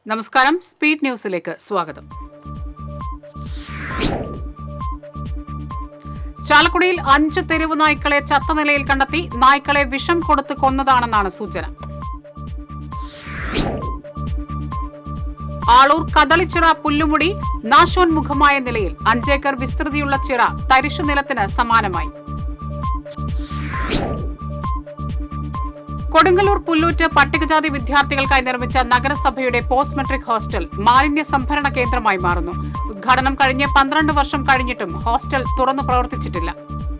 നമസ്കാരം സ്പീഡ് ന്യൂസിലേക്ക് സ്വാഗതം ചാലക്കുടിയിൽ അഞ്ച് തെരുവ് നായ്ക്കളെ ചത്ത നിലയിൽ കണ്ടെത്തി നായ്ക്കളെ വിഷം കൊടുത്ത് കൊന്നതാണെന്നാണ് സൂചന ആളൂർ കദളിച്ചിറ പുല്ലുമുടി നാശോന്മുഖമായ നിലയിൽ അഞ്ചേക്കർ വിസ്തൃതിയുള്ള ചിറ തരിശു നിലത്തിന് സമാനമായി കൊടുങ്ങല്ലൂർ പുല്ലൂറ്റ് പട്ടികജാതി വിദ്യാർത്ഥികൾക്കായി നിർമ്മിച്ച നഗരസഭയുടെ പോസ്റ്റ് മെട്രിക് ഹോസ്റ്റൽ മാലിന്യ സംഭരണ കേന്ദ്രമായി മാറുന്നു ഉദ്ഘാടനം കഴിഞ്ഞ് പന്ത്രണ്ട് വർഷം കഴിഞ്ഞിട്ടും ഹോസ്റ്റൽ തുറന്നു പ്രവർത്തിച്ചിട്ടില്ല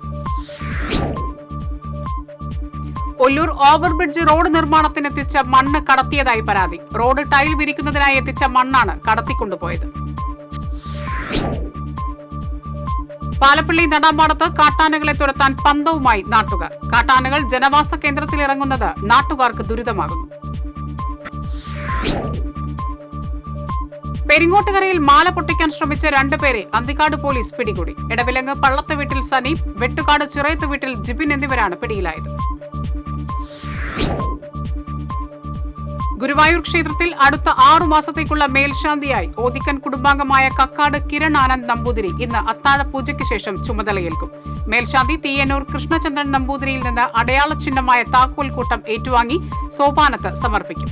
ഒല്ലൂർ ഓവർബ്രിഡ്ജ് റോഡ് നിർമ്മാണത്തിനെത്തിച്ച മണ്ണ് കടത്തിയതായി പരാതി റോഡ് ടൈൽ വിരിക്കുന്നതിനായി എത്തിച്ച മണ്ണാണ് കടത്തിക്കൊണ്ടുപോയത് പാലപ്പള്ളി നടാമ്പാടത്ത് കാട്ടാനകളെ തുരത്താൻ പന്തവുമായി നാട്ടുകാർ കാട്ടാനകൾ ജനവാസ കേന്ദ്രത്തിൽ ഇറങ്ങുന്നത് നാട്ടുകാർക്ക് ദുരിതമാകുന്നു പെരിങ്ങോട്ടുകരയിൽ മാല പൊട്ടിക്കാൻ ശ്രമിച്ച രണ്ടുപേരെ അന്തിക്കാട് പോലീസ് പിടികൂടി എടവിലങ്ങ് പള്ളത്ത് വീട്ടിൽ സനീപ് വെട്ടുകാട് ചിറയത്ത് വീട്ടിൽ ജിബിൻ എന്നിവരാണ് പിടിയിലായത് ഗുരുവായൂർ ക്ഷേത്രത്തിൽ അടുത്ത ആറു മാസത്തേക്കുള്ള മേൽശാന്തിയായി ഓദിക്കൻ കുടുംബാംഗമായ കക്കാട് കിരൺ ആനന്ദ് നമ്പൂതിരി ഇന്ന് അത്താഴ പൂജയ്ക്ക് ശേഷം ചുമതലയേൽക്കും മേൽശാന്തി തീയന്നൂർ കൃഷ്ണചന്ദ്രൻ നമ്പൂതിരിയിൽ നിന്ന് അടയാള ചിഹ്നമായ താക്കോൽ കൂട്ടം ഏറ്റുവാങ്ങി സോപാനത്ത് സമർപ്പിക്കും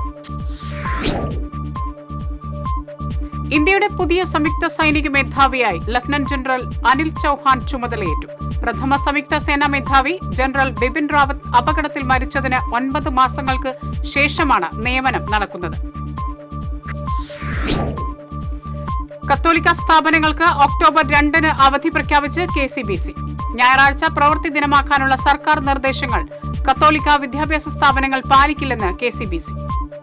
ഇന്ത്യയുടെ പുതിയ സംയുക്ത സൈനിക മേധാവിയായി ലഫ്റ്റനന്റ് ജനറൽ അനിൽ ചൌഹാൻ ചുമതലയേറ്റു പ്രഥമ സംയുക്ത സേനാ മേധാവി ജനറൽ ബിപിൻ റാവത്ത് അപകടത്തിൽ മരിച്ചതിന് ഒൻപത് മാസങ്ങൾക്ക് ശേഷമാണ് നിയമനം നടക്കുന്നത് കത്തോലിക്ക സ്ഥാപനങ്ങൾക്ക് ഒക്ടോബർ രണ്ടിന് അവധി പ്രഖ്യാപിച്ച് കെ സി ബി സി ഞായറാഴ്ച പ്രവൃത്തി ദിനമാക്കാനുള്ള സർക്കാർ നിർദ്ദേശങ്ങൾ കത്തോലിക്ക വിദ്യാഭ്യാസ സ്ഥാപനങ്ങൾ പാലിക്കില്ലെന്ന് K C B C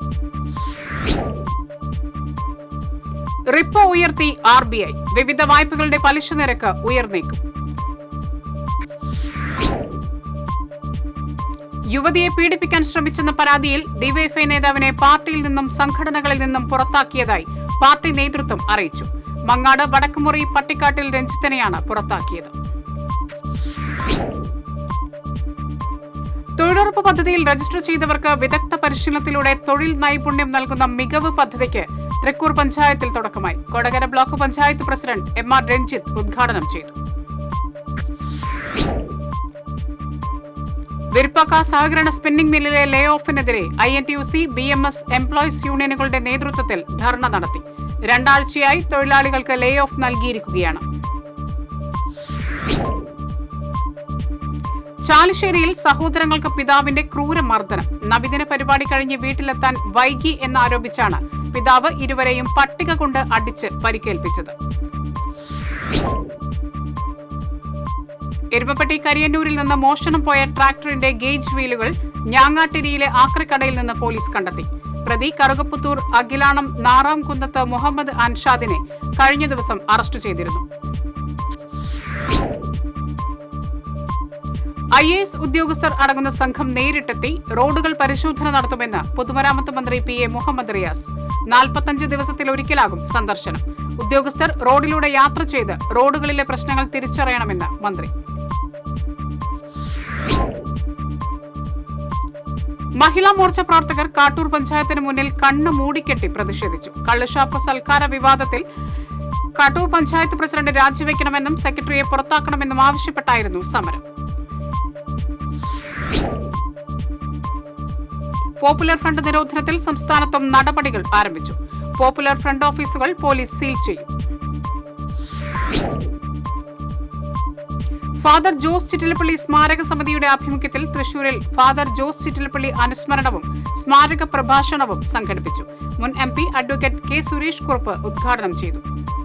repo ഉയർത്തി ആർ ബി ഐ വിവിധ വായ്പകളുടെ പലിശ നിരക്ക് ഉയർന്നേക്കും യുവതിയെ പീഡിപ്പിക്കാൻ ശ്രമിച്ചെന്ന പരാതിയിൽ ഡിവൈഎഫ്ഐ നേതാവിനെ പാർട്ടിയിൽ നിന്നും സംഘടനകളിൽ നിന്നും പുറത്താക്കിയതായി പാർട്ടി നേതൃത്വം അറിയിച്ചു മങ്ങാട് വടക്കുമുറി പട്ടിക്കാട്ടിൽ രഞ്ജിത്തിനെയാണ് പുറത്താക്കിയത് തൊഴിലുറപ്പ് പദ്ധതിയിൽ രജിസ്റ്റർ ചെയ്തവർക്ക് വിദഗ്ധ പരിശീലനത്തിലൂടെ തൊഴിൽ നൈപുണ്യം നൽകുന്ന മികവ് പദ്ധതിക്ക് തൃക്കൂർ പഞ്ചായത്തിൽ തുടക്കമായി Kodakara block panchayat president M R Ranjith ഉദ്ഘാടനം ചെയ്തു വിരുപ്പാക്ക സഹകരണ സ്പിന്നിംഗ് മില്ലിലെ ലേ ഓഫിനെതിരെ I N T U C B M S employees യൂണിയനുകളുടെ നേതൃത്വത്തിൽ ധർണ നടത്തി രണ്ടാഴ്ചയായി തൊഴിലാളികൾക്ക് ലേ ഓഫ് നൽകിയിരിക്കുകയാണ് ചാലിശ്ശേരിയിൽ സഹോദരങ്ങൾക്ക് പിതാവിന്റെ ക്രൂരമർദ്ദനം നബിദിന പരിപാടി കഴിഞ്ഞ് വീട്ടിലെത്താൻ വൈകി എന്നാരോപിച്ചാണ് പിതാവ് ഇരുവരെയും പട്ടിക കൊണ്ട് അടിച്ച് പരിക്കേൽപ്പിച്ചത് എരുമപ്പെട്ടി കരിയന്നൂരിൽ നിന്ന് മോഷണം പോയ ട്രാക്ടറിന്റെ ഗേജ് വീലുകൾ ഞാങ്ങാട്ടിരിയിലെ ആക്രിക്കടയിൽ നിന്ന് പോലീസ് കണ്ടെത്തി പ്രതി കറുകപ്പുത്തൂർ അഖിലാണം നാറാം കുന്നത്ത് മുഹമ്മദ് അൻഷാദിനെ കഴിഞ്ഞ ദിവസം അറസ്റ്റ് ചെയ്തിരുന്നു ഐ എ എസ് ഉദ്യോഗസ്ഥർ അടങ്ങുന്ന സംഘം നേരിട്ടെത്തി റോഡുകൾ പരിശോധന നടത്തുമെന്ന് പൊതുമരാമത്ത് മന്ത്രി പി എ മുഹമ്മദ് റിയാസ് നാൽപ്പത്തഞ്ച് ദിവസത്തിലൊരിക്കലാകും സന്ദർശനം ഉദ്യോഗസ്ഥർ റോഡിലൂടെ യാത്ര ചെയ്ത് റോഡുകളിലെ പ്രശ്നങ്ങൾ തിരിച്ചറിയണമെന്ന് മന്ത്രി മഹിളാ മോർച്ച പ്രവർത്തകർ കാട്ടൂർ പഞ്ചായത്തിന് മുന്നിൽ കണ്ണ് മൂടിക്കെട്ടി പ്രതിഷേധിച്ചു കള്ളുഷാപ്പ് സൽക്കാര വിവാദത്തിൽ കാട്ടൂർ പഞ്ചായത്ത് പ്രസിഡന്റ് രാജിവെക്കണമെന്നും സെക്രട്ടറിയെ പുറത്താക്കണമെന്നും ആവശ്യപ്പെട്ടായിരുന്നു സമരം പോപ്പുലർ ഫ്രണ്ട് നിരോധനത്തിൽ സംസ്ഥാനത്തും നടപടികൾ ആരംഭിച്ചു പോപ്പുലർ ഫ്രണ്ട് ഓഫീസുകൾ പോലീസ് സീൽ ചെയ്യും ഫാദർ ജോസ് ചിറ്റിലപ്പള്ളി സ്മാരക സമിതിയുടെ ആഭിമുഖ്യത്തിൽ തൃശൂരിൽ ഫാദർ ജോസ് ചിറ്റിലപ്പള്ളി അനുസ്മരണവും സ്മാരക പ്രഭാഷണവും സംഘടിപ്പിച്ചു മുൻ M P advocate K Suresh Kurup ഉദ്ഘാടനം ചെയ്തു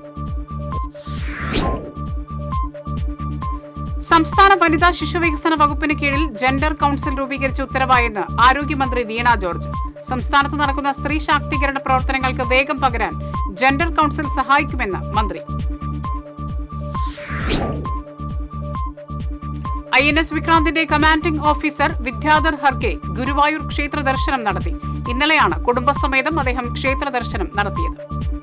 സംസ്ഥാന വനിതാ ശിശുവികസന വകുപ്പിന് കീഴിൽ ജെൻഡർ കൌൺസിൽ രൂപീകരിച്ച ഉത്തരവായെന്ന് ആരോഗ്യമന്ത്രി വീണ ജോർജ് സംസ്ഥാനത്ത് നടക്കുന്ന സ്ത്രീ ശാക്തീകരണ പ്രവർത്തനങ്ങൾക്ക് വേഗം പകരാൻ ജെൻഡർ കൌൺസിൽ സഹായിക്കുമെന്ന് മന്ത്രി ഐ എൻ എസ് വിക്രാന്തിന്റെ കമാൻഡിംഗ് ഓഫീസർ വിദ്യാധർ ഹർക്കെ ഗുരുവായൂർ ക്ഷേത്ര ദർശനം നടത്തി ഇന്നലെയാണ് കുടുംബസമേതം അദ്ദേഹം ക്ഷേത്ര ദർശനം നടത്തിയത്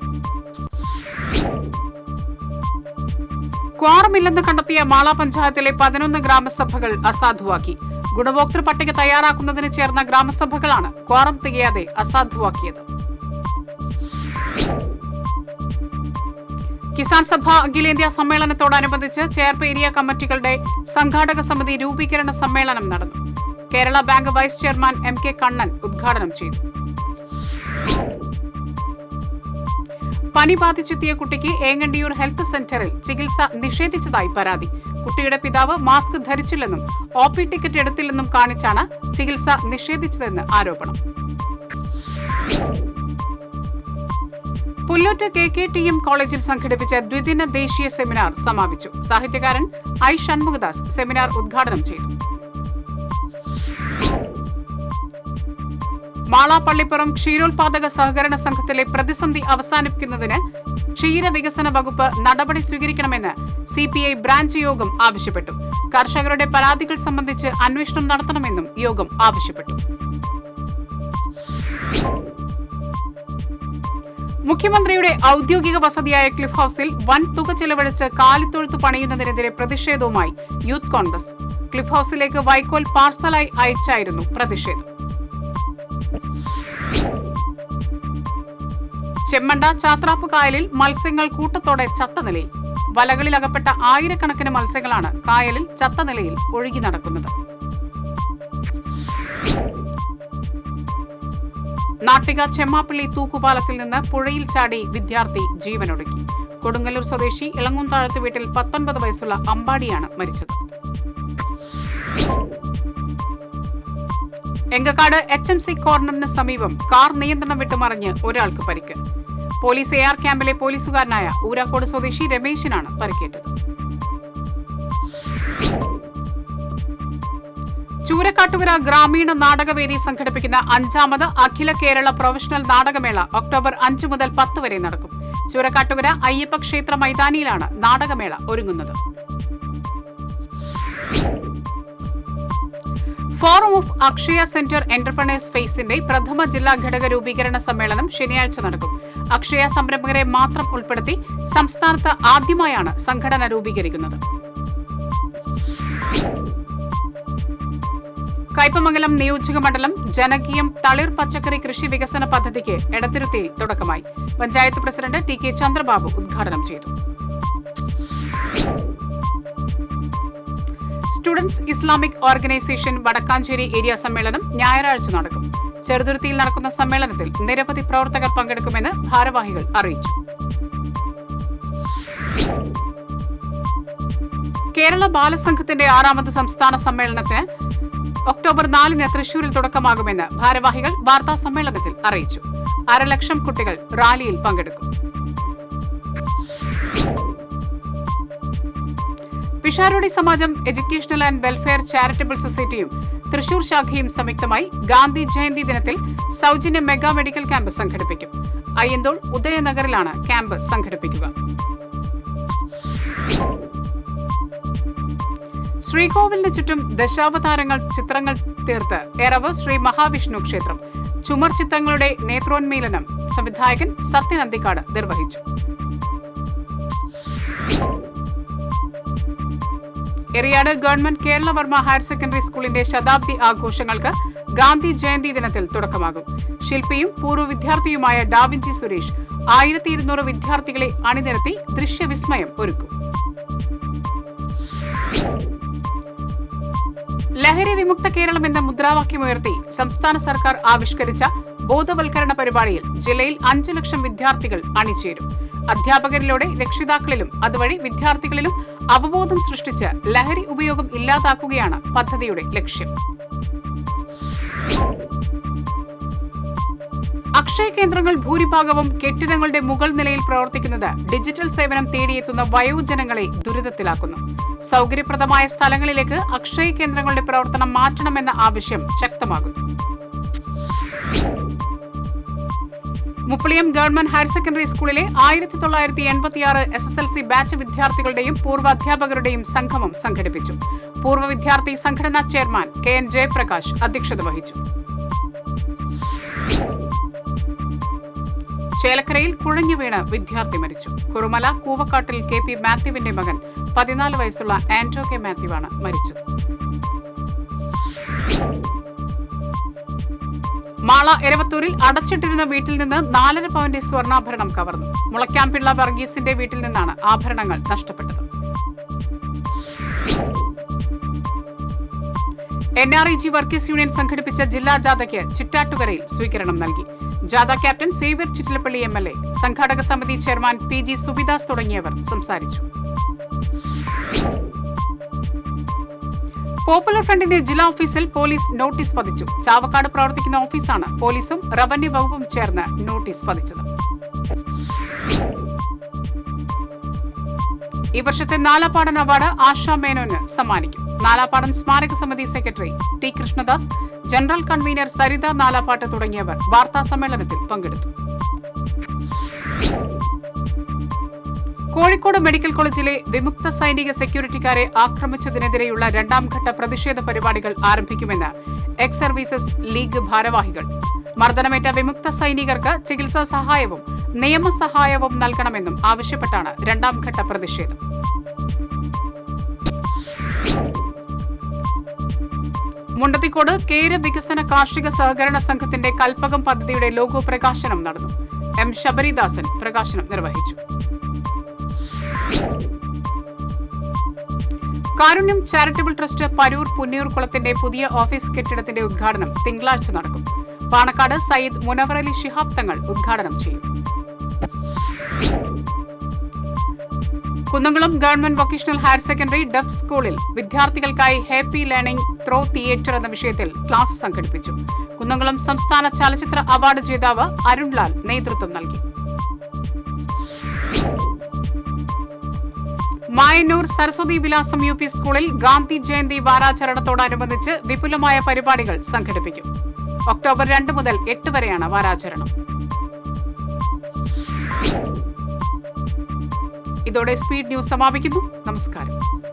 ക്വാറമില്ലെന്ന് കണ്ടെത്തിയ മാള പഞ്ചായത്തിലെ പതിനൊന്ന് ഗ്രാമസഭകൾ അസാധുവാക്കി ഗുണഭോക്തൃ പട്ടിക തയ്യാറാക്കുന്നതിന് ചേർന്ന ഗ്രാമസഭകളാണ് ക്വാറം തികയാതെ അസാധുവാക്കിയത് കിസാൻ സഭ അഖിലേന്ത്യാ സമ്മേളനത്തോടനുബന്ധിച്ച് ചേർപ്പ് ഏരിയ കമ്മിറ്റികളുടെ സംഘാടക സമിതി രൂപീകരണ സമ്മേളനം നടന്നു Kerala bank vice chairman M K Kannan ഉദ്ഘാടനം ചെയ്തു പനി ബാധിച്ചെത്തിയ കുട്ടിക്ക് ഏങ്ങണ്ടിയൂർ ഹെൽത്ത് സെന്ററിൽ ചികിത്സ നിഷേധിച്ചതായി പരാതി കുട്ടിയുടെ പിതാവ് മാസ്ക് ധരിച്ചില്ലെന്നും ഒ പി ടിക്കറ്റ് എടുത്തില്ലെന്നും കാണിച്ചാണ് ചികിത്സ നിഷേധിച്ചതെന്ന് ആരോപണം Pullut K K T M കോളേജിൽ സംഘടിപ്പിച്ച ദ്വിദിന ദേശീയ സെമിനാർ സമാപിച്ചു സാഹിത്യകാരൻ ഐ ഷൺമുഖദാസ് സെമിനാർ ഉദ്ഘാടനം ചെയ്തു മാളാപ്പള്ളിപ്പുറം ക്ഷീരോത്പാദക സഹകരണ സംഘത്തിലെ പ്രതിസന്ധി അവസാനിപ്പിക്കുന്നതിന് ക്ഷീരവികസന വകുപ്പ് നടപടി സ്വീകരിക്കണമെന്ന് സി പി ഐ ബ്രാഞ്ച് യോഗം ആവശ്യപ്പെട്ടു കർഷകരുടെ പരാതികൾ സംബന്ധിച്ച് അന്വേഷണം നടത്തണമെന്നും യോഗം ആവശ്യപ്പെട്ടു മുഖ്യമന്ത്രിയുടെ ഔദ്യോഗിക വസതിയായ ക്ലിഫ് ഹൌസിൽ വൻ തുക ചെലവഴിച്ച് കാലിത്തൊഴുത്ത് പണിയുന്നതിനെതിരെ പ്രതിഷേധവുമായി യൂത്ത് കോൺഗ്രസ് ക്ലിഫ് ഹൌസിലേക്ക് വൈക്കോൽ പാർസലായി അയച്ചായിരുന്നു പ്രതിഷേധം ചെമ്മണ്ട ചാത്രാപ്പ് കായലിൽ മത്സ്യങ്ങൾ കൂട്ടത്തോടെ ചത്ത നിലയിൽ വലകളിൽ അകപ്പെട്ട ആയിരക്കണക്കിന് മത്സ്യങ്ങളാണ് കായലിൽ ചത്ത നിലയിൽ ഒഴുകി നടക്കുന്നത് നാട്ടിക ചെമ്മാപ്പള്ളി തൂക്കുപാലത്തിൽ നിന്ന് പുഴയിൽ ചാടി വിദ്യാർത്ഥി ജീവനൊടുക്കി കൊടുങ്ങല്ലൂർ സ്വദേശി ഇളങ്ങുംതാഴത്ത് വീട്ടിൽ പത്തൊൻപത് വയസ്സുള്ള അമ്പാടിയാണ് മരിച്ചത് എങ്കക്കാട് എച്ച് എം സി കോർണറിന് സമീപം കാർ നിയന്ത്രണം വിട്ട് മറിഞ്ഞ് ഒരാൾക്ക് പരിക്ക് പോലീസ് എ ആർ ക്യാമ്പിലെ പോലീസുകാരനായ ഊരാക്കോട് സ്വദേശി രമേശിനാണ് പരിക്കേറ്റത് ചൂരക്കാട്ടുകര ഗ്രാമീണ നാടകവേദി സംഘടിപ്പിക്കുന്ന അഞ്ചാമത് അഖില കേരള പ്രൊഫഷണൽ നാടകമേള ഒക്ടോബർ അഞ്ച് മുതൽ പത്ത് വരെ നടക്കും ചൂരക്കാട്ടുകര അയ്യപ്പ ക്ഷേത്ര മൈതാനിയിലാണ് നാടകമേള ഒരുങ്ങുന്നത് forum of Akshaya centre entrepreneurs ഫേസിന്റെ പ്രഥമ ജില്ലാ ഘടക രൂപീകരണ സമ്മേളനം ശനിയാഴ്ച നടക്കും അക്ഷയ സംരംഭകരെ മാത്രം ഉൾപ്പെടുത്തി സംസ്ഥാനത്ത് ആദ്യമായാണ് സംഘടന രൂപീകരിക്കുന്നത് കയ്പമംഗലം നിയോജക മണ്ഡലം ജനകീയം തളിർ പച്ചക്കറി കൃഷി വികസന പദ്ധതിക്ക് എടത്തിരുത്തിയിൽ തുടക്കമായി panchayat president T K Chandrababu ഉദ്ഘാടനം ചെയ്തു students Islamic organisation Vadakkanchery area സമ്മേളനം ഞായറാഴ്ച നടക്കും ചെറുതുരുത്തിയിൽ നടക്കുന്ന സമ്മേളനത്തിൽ നിരവധി പ്രവർത്തകർ പങ്കെടുക്കുമെന്ന് ഭാരവാഹികൾ അറിയിച്ചു കേരള ബാലസംഘത്തിന്റെ ആറാമത് സംസ്ഥാന സമ്മേളനത്തിന് ഒക്ടോബർ നാലിന് തൃശൂരിൽ തുടക്കമാകുമെന്ന് ഭാരവാഹികൾ വാർത്താ സമ്മേളനത്തിൽ അറിയിച്ചു അരലക്ഷം കുട്ടികൾ റാലിയിൽ പങ്കെടുക്കും Pisharody Samajam educational and welfare charitable സൊസൈറ്റിയും തൃശൂർ ശാഖയും സംയുക്തമായി ഗാന്ധി ജയന്തി ദിനത്തിൽ സൗജന്യ മെഗാ മെഡിക്കൽ ക്യാമ്പ് സംഘടിപ്പിക്കും അയ്യന്തോൾ ഉദയനഗറിലാണ് ക്യാമ്പ് സംഘടിപ്പിക്കുക ശ്രീകോവിലിന് ചുറ്റും ദശാവതാരങ്ങൾ ചിത്രങ്ങൾ തീർത്ത് എറവ് ശ്രീ മഹാവിഷ്ണു ക്ഷേത്രം ചുമർ ചിത്രങ്ങളുടെ നേത്രോന്മീലനം സംവിധായകൻ സത്യൻ അന്തിക്കാട് നിർവഹിച്ചു Eriyad government Keralavarma higher secondary സ്കൂളിന്റെ ശതാബ്ദി ആഘോഷങ്ങൾക്ക് ഗാന്ധി ജയന്തി ദിനത്തിൽ തുടക്കമാകും ശില്പിയും പൂർവ്വ വിദ്യാർത്ഥിയുമായ ഡാവിഞ്ചി സുരേഷ് ആയിരത്തി ഇരുന്നൂറ് വിദ്യാർത്ഥികളെ അണിനിരത്തി ദൃശ്യവിസ്മയം ഒരുക്കും ലഹരി വിമുക്ത കേരളം എന്ന മുദ്രാവാക്യമുയർത്തി സംസ്ഥാന സർക്കാർ ആവിഷ്കരിച്ച ബോധവൽക്കരണ പരിപാടിയിൽ ജില്ലയിൽ അഞ്ചു ലക്ഷം വിദ്യാർത്ഥികൾ അണിചേരും അധ്യാപകരിലൂടെ രക്ഷിതാക്കളിലും അതുവഴി വിദ്യാർത്ഥികളിലും അവബോധം സൃഷ്ടിച്ച് ലഹരി ഉപയോഗം ഇല്ലാതാക്കുകയാണ് പദ്ധതിയുടെ ലക്ഷ്യം അക്ഷയ കേന്ദ്രങ്ങൾ ഭൂരിഭാഗവും കെട്ടിടങ്ങളുടെ മുകൾ നിലയിൽ പ്രവർത്തിക്കുന്നത് ഡിജിറ്റൽ സേവനം തേടിയെത്തുന്ന വയോജനങ്ങളെ ദുരിതത്തിലാക്കുന്നു സൗകര്യപ്രദമായ സ്ഥലങ്ങളിലേക്ക് അക്ഷയ കേന്ദ്രങ്ങളുടെ പ്രവർത്തനം മാറ്റണമെന്ന ആവശ്യം ശക്തമാകുന്നു മുപ്പളിയം ഗവൺമെന്റ് ഹയർ സെക്കൻഡറി സ്കൂളിലെ ആയിരത്തി തൊള്ളായിരത്തി എൺപത്തിയാറ് S S L C batch വിദ്യാർത്ഥികളുടെയും പൂർവ്വ അധ്യാപകരുടെയും സംഗമം സംഘടിപ്പിച്ചു പൂർവ്വ വിദ്യാർത്ഥി സംഘടനാ ചെയർമാൻ കെ എൻ ജയപ്രകാശ് അധ്യക്ഷത വഹിച്ചു ചേലക്കരയിൽ കുഴഞ്ഞു വീണ് വിദ്യാർത്ഥി മരിച്ചു കുറുമല കൂവക്കാട്ടിൽ കെ പി മാത്യുവിന്റെ മകൻ പതിനാല് വയസ്സുള്ള ആന്റോ കെ മാത്യുവാണ് മരിച്ചത് മാള എരവത്തൂരിൽ അടച്ചിട്ടിരുന്ന വീട്ടിൽ നിന്ന് നാലര പവന്റെ സ്വർണ്ണാഭരണം കവർന്നു മുളയ്ക്കാംപിള്ള വർഗീസിന്റെ വീട്ടിൽ നിന്നാണ് ആഭരണങ്ങൾ നഷ്ടപ്പെട്ടത് N R E G workers union സംഘടിപ്പിച്ച ജില്ലാ ജാഥയ്ക്ക് ചിറ്റാറ്റുകരയിൽ സ്വീകരണം നൽകി ജാഥ captain Xavier Chittilappally M L A സംഘാടക സമിതി ചെയർമാൻ പി ജി സുബിദാസ് തുടങ്ങിയവർ സംസാരിച്ചു പോപ്പുലർ ഫ്രണ്ടിന്റെ ജില്ലാ ഓഫീസിൽ പോലീസ് നോട്ടീസ് പതിച്ചു ചാവക്കാട് പ്രവർത്തിക്കുന്ന ഓഫീസാണ് പോലീസും റവന്യൂ വകുപ്പും ചേർന്ന് നോട്ടീസ് പതിച്ചത് ഈ വർഷത്തെ നാലാപ്പാടൻ അവാർഡ് ആശാ മേനോന് സമ്മാനിക്കും നാലാപ്പാടൻ സ്മാരക സമിതി secretary T Krishnadas general convenor Saritha Nalappat തുടങ്ങിയവർ വാർത്താ സമ്മേളനത്തിൽ പങ്കെടുത്തു കോഴിക്കോട് മെഡിക്കൽ കോളേജിലെ വിമുക്ത സൈനിക സെക്യൂരിറ്റിക്കാരെ ആക്രമിച്ചതിനെതിരെയുള്ള രണ്ടാം ഘട്ട പ്രതിഷേധ പരിപാടികൾ ആരംഭിക്കുമെന്ന് എക്സ് സർവീസസ് ലീഗ് ഭാരവാഹികൾ മർദ്ദനമേറ്റ വിമുക്ത സൈനികർക്ക് ചികിത്സാ സഹായവും നിയമസഹായവും നൽകണമെന്നും ആവശ്യപ്പെട്ടാണ് രണ്ടാം ഘട്ട പ്രതിഷേധം മുണ്ടത്തിക്കോട് കേര വികസന കാർഷിക സഹകരണ സംഘത്തിന്റെ കൽപ്പകം പദ്ധതിയുടെ ലോഗോ പ്രകാശനം നടന്നു എം ശബരിദാസൻ പ്രകാശനം നിർവഹിച്ചു കാരുണ്യം ചാരിറ്റബിൾ ട്രസ്റ്റ് പരൂർ പുന്നയൂർ കുളത്തിന്റെ പുതിയ ഓഫീസ് കെട്ടിടത്തിന്റെ ഉദ്ഘാടനം തിങ്കളാഴ്ച നടക്കും പാണക്കാട് സയ്യിദ് മുനവർ അലി ശിഹാബ് തങ്ങൾ ഉദ്ഘാടനം ചെയ്യും Kunnamkulam government vocational higher secondary deaf സ്കൂളിൽ വിദ്യാർത്ഥികൾക്കായി ഹാപ്പി ലേണിംഗ് ത്രോ തിയേറ്റർ എന്ന വിഷയത്തിൽ ക്ലാസ് സംഘടിപ്പിച്ചു കുന്നംകുളം സംസ്ഥാന ചലച്ചിത്ര അവാർഡ് ജേതാവ് അരുൺലാൽ നേതൃത്വം നൽകി മായന്നൂർ സരസ്വതി വിലാസം യു പി സ്കൂളിൽ ഗാന്ധി ജയന്തി വാരാചരണത്തോടനുബന്ധിച്ച് വിപുലമായ പരിപാടികൾ സംഘടിപ്പിക്കും ഒക്ടോബർ രണ്ട് മുതൽ എട്ട് വരെയാണ് വാരാചരണം ഇതോടെ സ്പീഡ് ന്യൂസ് സമാപിക്കുന്നു നമസ്കാരം